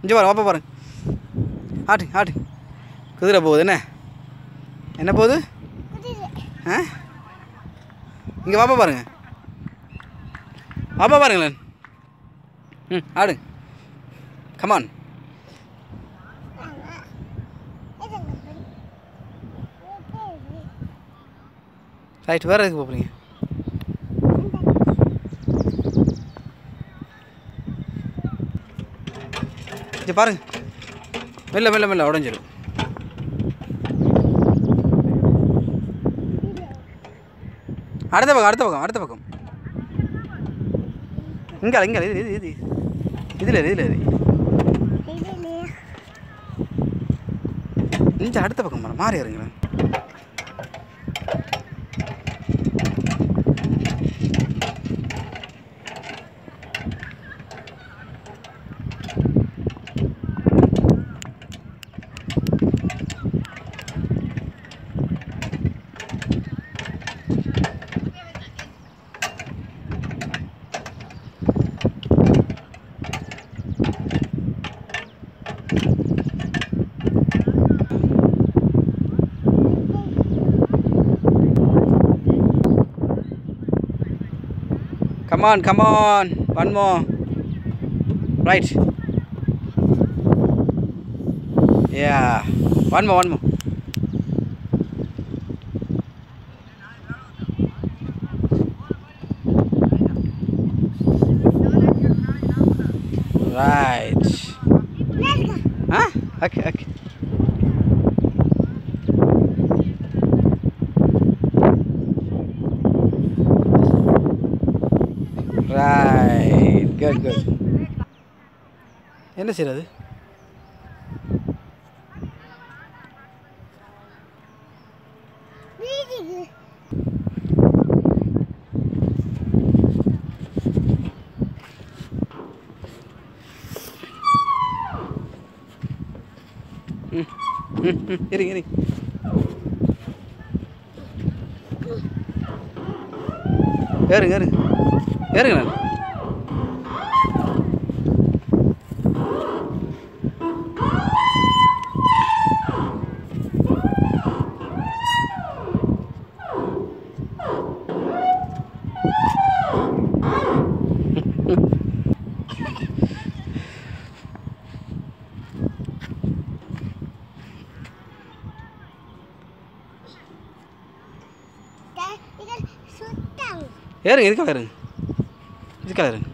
இங்கே பாருங்க வாப்பா பாருங்க ஆட்டு ஆட்டு குதிரை போகுது என்ன என்ன போகுது ஆ இங்கே வாப்பா பாருங்க வாப்பா பாருங்களேன் ம் ஆடு கமான் ரைட் வேறு எதுக்கு போகிறீங்க இது பாருங்க மெல்ல மெல்ல மெல்ல உடஞ்சிடும் அடுத்த பக்கம் அடுத்த பக்கம் அடுத்த பக்கம் இங்கே இங்கே இது இது இது இதில் இரு, இதில் இரு. இந்த அடுத்த பக்கம் மேடம் மாறி இருங்களேன் Come on, come on. One more. Right. Yeah. One more, one more. Right. Huh? Okay, okay. Right. Good, good. என்ன செய்யறது ம் ம் ம் இருங்க இருங்க ஏறுங்க ஏறுங்க ஏறுங்க நான் ஏறுங்க இதுக்காக ஏறுங்க இதுக்காக ஏறுங்க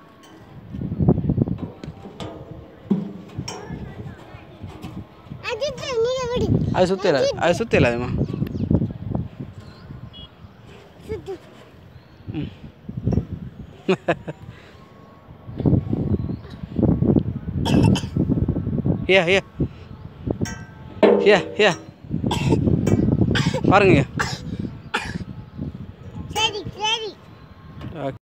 அது சுத்த இல்லை அது சுத்த இல்லை அதுமா ம் Yeah, yeah. Yeah, yeah. பாருங்க சரி சரி ஓகே